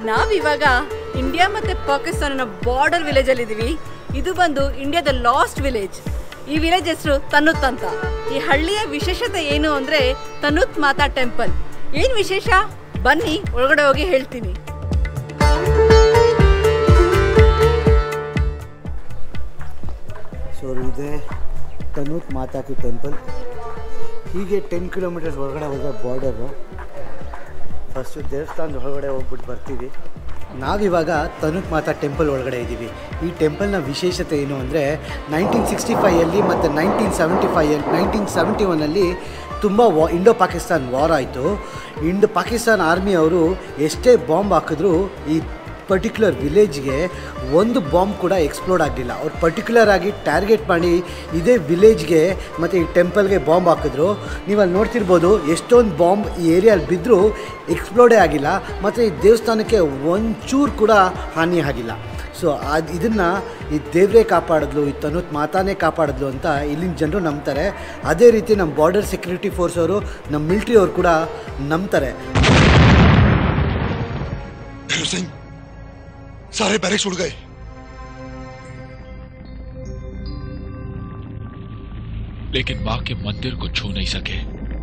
ನಾವಿವಾಗ ಇಂಡಿಯಾ ಮತ್ತೆ ಪಾಕಿಸ್ತಾನನ border village ಅಲ್ಲಿ ಇದೀವಿ ಇದು ಬಂದು ಇಂಡಿಯಾದ ಲಾಸ್ಟ್ ವಿಲೇಜ್ ಈ ವಿಲೇಜ್ ಹೆಸರು ತನುತ್ ಅಂತ ಈ ಹಳ್ಳಿಯ ವಿಶೇಷತೆ ಏನು ಅಂದ್ರೆ ತನುತ್ ಮಾತಾ ಟೆಂಪಲ್ ಏನ್ ವಿಶೇಷ ಬನ್ನಿ ಒಳಗಡೆ ಹೋಗಿ ಹೇಳ್ತೀನಿ ಸೊ ಇದೆ ತನೂತ್ ಮಾತಾಕಿ ಟೆಂಪಲ್ ಹೀಗೆ ಟೆನ್ ಕಿಲೋಮೀಟರ್ಸ್ ಒಳಗಡೆ ಹೋದರೆ ಬಾರ್ಡರು ಫಸ್ಟು ದೇವಸ್ಥಾನದ ಒಳಗಡೆ ಹೋಗ್ಬಿಟ್ಟು ಬರ್ತೀವಿ ನಾವಿವಾಗ ತನುಕ್ ಮಾತಾ ಟೆಂಪಲ್ ಒಳಗಡೆ ಇದ್ದೀವಿ ಈ ಟೆಂಪಲ್ನ ವಿಶೇಷತೆ ಏನು ಅಂದರೆ ನೈನ್ಟೀನ್ ಸಿಕ್ಸ್ಟಿ ಫೈಯಲ್ಲಿ ಮತ್ತು ನೈನ್ಟೀನ್ ಸೆವೆಂಟಿ ಫೈಯಲ್ಲಿ ನೈನ್ಟೀನ್ ಸೆವೆಂಟಿ ಒನ್ನಲ್ಲಿ ತುಂಬ ವಾ ಇಂಡೋ ಪಾಕಿಸ್ತಾನ್ ವಾರ್ ಆಯಿತು ಇಂಡೋ ಪಾಕಿಸ್ತಾನ್ ಆರ್ಮಿ ಅವರು ಎಷ್ಟೇ ಬಾಂಬ್ ಹಾಕಿದ್ರು ಈ ಪರ್ಟಿಕ್ಯುಲರ್ ವಿಲೇಜ್ಗೆ ಒಂದು ಬಾಂಬ್ ಕೂಡ ಎಕ್ಸ್ಪ್ಲೋಡ್ ಆಗಲಿಲ್ಲ ಅವ್ರು ಪರ್ಟಿಕ್ಯುಲರ್ ಆಗಿ ಟಾರ್ಗೆಟ್ ಮಾಡಿ ಇದೇ ವಿಲೇಜ್ಗೆ ಮತ್ತು ಈ ಟೆಂಪಲ್ಗೆ ಬಾಂಬ್ ಹಾಕಿದ್ರು ನೀವು ಅಲ್ಲಿ ನೋಡ್ತಿರ್ಬೋದು ಎಷ್ಟೊಂದು ಬಾಂಬ್ ಈ ಏರಿಯಲ್ಲಿ ಬಿದ್ದರೂ ಎಕ್ಸ್ಪ್ಲೋಡೇ ಆಗಿಲ್ಲ ಮತ್ತು ಈ ದೇವಸ್ಥಾನಕ್ಕೆ ಒಂಚೂರು ಕೂಡ ಹಾನಿ ಆಗಿಲ್ಲ ಸೊ ಅದು ಇದನ್ನು ಈ ದೇವರೇ ಕಾಪಾಡಿದ್ಲು ಈ ತನುತ್ ಮಾತಾನೇ ಕಾಪಾಡಿದ್ಲು ಅಂತ ಇಲ್ಲಿನ ಜನರು ನಂಬ್ತಾರೆ ಅದೇ ರೀತಿ ನಮ್ಮ ಬಾರ್ಡರ್ ಸೆಕ್ಯೂರಿಟಿ ಫೋರ್ಸ್ ಅವರು ನಮ್ಮ ಮಿಲ್ಟ್ರಿ ಅವರು ಕೂಡ ನಂಬ್ತಾರೆ भीम सिंह सारे बैरिक्स उड़ गए लेकिन मां के मंदिर को छू नहीं सके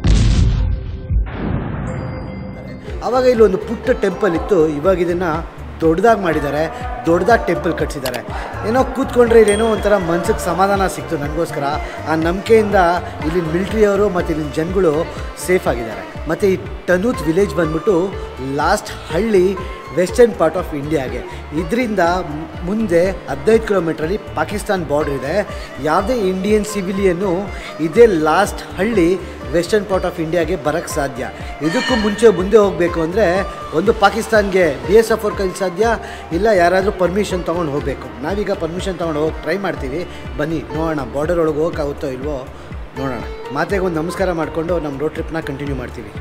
ಆವಾಗ ಇಲ್ಲಿ ಒಂದು ಪುಟ್ಟ ಟೆಂಪಲ್ ಇತ್ತು ಇವಾಗ ಇದನ್ನು ದೊಡ್ಡದಾಗಿ ಮಾಡಿದ್ದಾರೆ ದೊಡ್ಡದಾಗಿ ಟೆಂಪಲ್ ಕಟ್ಸಿದ್ದಾರೆ ಏನೋ ಕೂತ್ಕೊಂಡ್ರೆ ಇಲ್ಲೇನೋ ಒಂಥರ ಮನ್ಸಿಗೆ ಸಮಾಧಾನ ಸಿಕ್ತು ನನಗೋಸ್ಕರ ಆ ನಂಬಿಕೆಯಿಂದ ಇಲ್ಲಿನ ಮಿಲ್ಟ್ರಿಯವರು ಮತ್ತು ಇಲ್ಲಿನ ಜನಗಳು ಸೇಫ್ ಆಗಿದ್ದಾರೆ ಮತ್ತು ಈ ಟನೂತ್ ವಿಲೇಜ್ ಬಂದ್ಬಿಟ್ಟು ಲಾಸ್ಟ್ ಹಳ್ಳಿ ವೆಸ್ಟರ್ನ್ ಪಾರ್ಟ್ ಆಫ್ ಇಂಡಿಯಾಗೆ ಇದರಿಂದ ಮುಂದೆ ಹದಿನೈದು ಕಿಲೋಮೀಟ್ರಲ್ಲಿ ಪಾಕಿಸ್ತಾನ್ ಬಾರ್ಡ್ರ್ ಇದೆ ಯಾವುದೇ ಇಂಡಿಯನ್ ಸಿವಿಲಿಯನ್ನು ಇದೇ ಲಾಸ್ಟ್ ಹಳ್ಳಿ ವೆಸ್ಟರ್ನ್ ಪಾರ್ಟ್ ಆಫ್ ಇಂಡಿಯಾಗೆ ಬರೋಕ್ಕೆ ಸಾಧ್ಯ ಇದಕ್ಕೂ ಮುಂಚೆ ಮುಂದೆ ಹೋಗಬೇಕು ಅಂದರೆ ಒಂದು ಪಾಕಿಸ್ತಾನ್ಗೆ ಬಿ ಎಸ್ ಎಫ್ ಅವ್ರ ಕೈಲಿ ಸಾಧ್ಯ ಇಲ್ಲ ಯಾರಾದರೂ ಪರ್ಮಿಷನ್ ತೊಗೊಂಡು ಹೋಗಬೇಕು ನಾವೀಗ ಪರ್ಮಿಷನ್ ತೊಗೊಂಡು ಹೋಗಿ ಟ್ರೈ ಮಾಡ್ತೀವಿ ಬನ್ನಿ ನೋಡೋಣ ಬಾರ್ಡರ್ ಒಳಗೆ ಹೋಗೋಕ್ಕಾಗುತ್ತೋ ಇಲ್ವೋ ನೋಡೋಣ ಮಾತೆಗೆ ಒಂದು ನಮಸ್ಕಾರ ಮಾಡಿಕೊಂಡು ನಮ್ಮ ರೋಡ್ ಟ್ರಿಪ್ನ ಕಂಟಿನ್ಯೂ ಮಾಡ್ತೀವಿ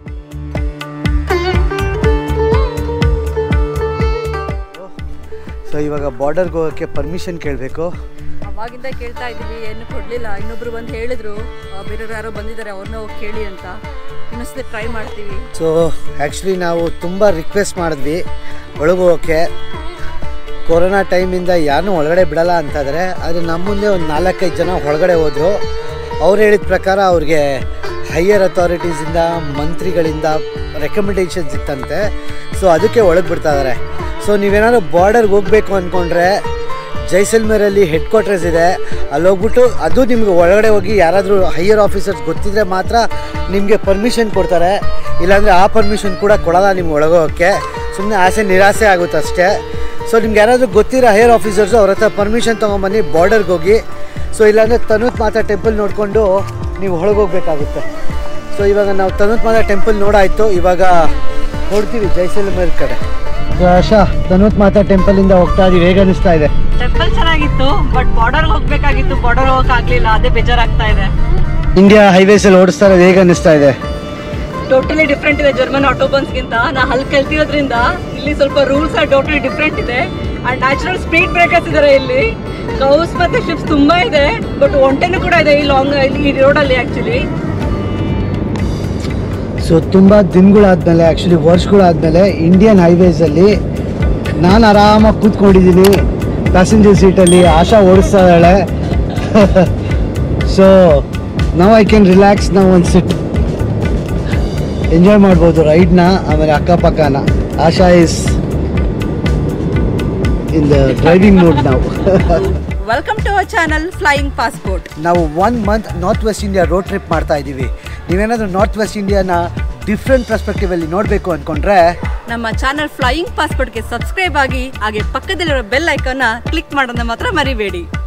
ಸೊ ಇವಾಗ ಬಾರ್ಡರ್ಗೆ ಹೋಗೋಕ್ಕೆ ಪರ್ಮಿಷನ್ ಕೇಳಬೇಕು ಅವಾಗಿಂದ ಕೇಳ್ತಾ ಇದೀವಿ ಏನು ಕೊಡ್ಲಿಲ್ಲ ಇನ್ನೊಬ್ರು ಬಂದು ಹೇಳಿದ್ರು ಆ, ಬೇರೆಯವ್ರು ಯಾರೋ ಬಂದಿದ್ದಾರೆ ಅವ್ರನ್ನ ಹೋಗಿ ಕೇಳಿ ಅಂತ ಇನ್ನೊಂದ್ಸತಿ ಟ್ರೈ ಮಾಡ್ತೀವಿ ಸೊ ಆ್ಯಕ್ಚುಲಿ ನಾವು ತುಂಬ ರಿಕ್ವೆಸ್ಟ್ ಮಾಡಿದ್ವಿ ಒಳಗೆ ಹೋಗೋಕ್ಕೆ ಕೊರೋನಾ ಟೈಮಿಂದ ಯಾರನ್ನೂ ಒಳಗಡೆ ಬಿಡಲ್ಲ ಅಂತ ಇದ್ದಾರೆ ಆದರೆ ನಮ್ಮ ಮುಂದೆ ಒಂದು ನಾಲ್ಕೈದು ಜನ ಒಳಗಡೆ ಹೋದರು ಅವ್ರು ಹೇಳಿದ ಪ್ರಕಾರ ಅವ್ರಿಗೆ ಹೈಯರ್ ಅಥಾರಿಟೀಸಿಂದ ಮಂತ್ರಿಗಳಿಂದ ರೆಕಮೆಂಡೇಷನ್ಸ್ ಇತ್ತಂತೆ ಸೊ ಅದಕ್ಕೆ ಒಳಗೆ ಬಿಡ್ತಾ ಇದ್ದಾರೆ ಸೊ ನೀವೇನಾದ್ರು ಬಾರ್ಡರ್ಗೆ ಹೋಗಬೇಕು ಅಂದ್ಕೊಂಡ್ರೆ ಜೈಸಲ್ಮೇರಲ್ಲಿ ಹೆಡ್ ಕ್ವಾರ್ಟರ್ಸ್ ಇದೆ ಅಲ್ಲಿ ಹೋಗ್ಬಿಟ್ಟು ಅದು ನಿಮ್ಗೆ ಒಳಗಡೆ ಹೋಗಿ ಯಾರಾದರೂ ಹೈಯರ್ ಆಫೀಸರ್ಸ್ ಗೊತ್ತಿದ್ರೆ ಮಾತ್ರ ನಿಮಗೆ ಪರ್ಮಿಷನ್ ಕೊಡ್ತಾರೆ ಇಲ್ಲಾಂದರೆ ಆ ಪರ್ಮಿಷನ್ ಕೂಡ ಕೊಡಲ್ಲ ನಿಮ್ಗೆ ಒಳಗೋಗೋಕ್ಕೆ ಸುಮ್ಮನೆ ಆಸೆ ನಿರಾಸೆ ಆಗುತ್ತೆ ಅಷ್ಟೇ ಸೊ ನಿಮ್ಗೆ ಯಾರಾದರೂ ಗೊತ್ತಿರೋ ಹೈಯರ್ ಆಫೀಸರ್ಸು ಅವ್ರ ಹತ್ರ ಪರ್ಮಿಷನ್ ತೊಗೊಂಬನ್ನಿ ಬಾರ್ಡರ್ಗೆ ಹೋಗಿ ಸೊ ಇಲ್ಲಾಂದರೆ ತನುತ್ ಮಾತಾ ಟೆಂಪಲ್ ನೋಡಿಕೊಂಡು ನೀವು ಒಳಗೋಗ್ಬೇಕಾಗುತ್ತೆ ಸೊ ಇವಾಗ ನಾವು ತನುತ್ ಮಾತಾ ಟೆಂಪಲ್ ನೋಡಾಯಿತು ಇವಾಗ ಹೊಡ್ತೀವಿ ಜೈಸಲ್ಮೇರ್ ಕಡೆ ಆಶಾ ತನುತ್ ಮಾತಾ ಟೆಂಪಲಿಂದ ಹೋಗ್ತಾ ಇದೀವಿ ಹೇಗೆ ಅನಿಸ್ತಾ ಇದೆ ಟೆಂಪಲ್ ಚೆನ್ನಾಗಿತ್ತು ಬಟ್ ಬಾರ್ಡರ್ ಹೋಗ್ಬೇಕಾಗಿತ್ತು ಬಾರ್ಡರ್ ಹೋಗಕ್ ಆಗ್ಲಿಲ್ಲ ಅದೇ ಬೇಜಾರಾಗ್ತಾ ಇದೆ ಇಂಡಿಯಾ ಹೈವೇಸಲ್ಲಿ ಓಡಿಸ್ತಾ ಇರೋದು ಹೇಗೆ ಅನಿಸ್ತಾ ಇದೆ ಟೋಟಲಿ ಡಿಫ್ರೆಂಟ್ ಇದೆ ಜರ್ಮನ್ ಆಟೋಬನ್ಸ್ಗಿಂತ ನಾ ಅಲ್ಲಿ ಕಲ್ತಿರೋದ್ರಿಂದ ಇಲ್ಲಿ ಸ್ವಲ್ಪ ರೂಲ್ಸ್ ಟೋಟಲಿ ಡಿಫ್ರೆಂಟ್ ಇದೆ ಅಂಡ್ ನ್ಯಾಚುರಲ್ ಸ್ಪೀಡ್ ಬ್ರೇಕರ್ಸ್ ಇದಾರೆ ಇಲ್ಲಿ ಕೌಸ್ ಮತ್ತೆ ಶಿಪ್ಸ್ ತುಂಬಾ ಇದೆ ಬಟ್ ಒಂಟೆನೂ ಕೂಡ ಇದೆ ಈ ಲಾಂಗ್ ಈ ರೋಡಲ್ಲಿ ಆಕ್ಚುಲಿ ಸೊ ತುಂಬ ದಿನಗಳಾದ್ಮೇಲೆ ಆ್ಯಕ್ಚುಲಿ ವರ್ಷಗಳಾದ್ಮೇಲೆ ಇಂಡಿಯನ್ ಹೈವೇಸಲ್ಲಿ ನಾನು ಆರಾಮಾಗಿ ಕೂತ್ಕೊಂಡಿದ್ದೀನಿ ಪ್ಯಾಸೆಂಜರ್ ಸೀಟಲ್ಲಿ ಆಶಾ ಓಡಿಸ್ತಾ ಇದ್ದಾಳೆ ಸೊ ನಾವು ಐ ಕ್ಯಾನ್ ರಿಲ್ಯಾಕ್ಸ್ ನಾವು ಒಂದು ಸಿಟ್ ಎಂಜಾಯ್ ಮಾಡ್ಬೋದು ರೈಡ್ನ ಆಮೇಲೆ ಅಕ್ಕಪಕ್ಕನ Asha is in the driving mood ನಾವು welcome to our channel flying passport ನಾವು one month north west India road trip ಮಾಡ್ತಾ ಇದ್ದೀವಿ ನೀವೇನಾದರೂ ನಾರ್ತ್ ವೆಸ್ಟ್ ಇಂಡಿಯಾನ ಡಿಫ್ರೆಂಟ್ ಪರ್ಸ್ಪೆಕ್ಟಿವಲ್ಲಿ ನೋಡಬೇಕು ಅಂದ್ಕೊಂಡ್ರೆ ನಮ್ಮ ಚಾನಲ್ ಫ್ಲೈಯಿಂಗ್ ಪಾಸ್ಪೋರ್ಟ್ಗೆ ಸಬ್ಸ್ಕ್ರೈಬ್ ಆಗಿ ಹಾಗೆ ಪಕ್ಕದಲ್ಲಿರೋ ಬೆಲ್ ಐಕಾನ್ನ ಕ್ಲಿಕ್ ಮಾಡೋದನ್ನ ಮಾತ್ರ ಮರಿಬೇಡಿ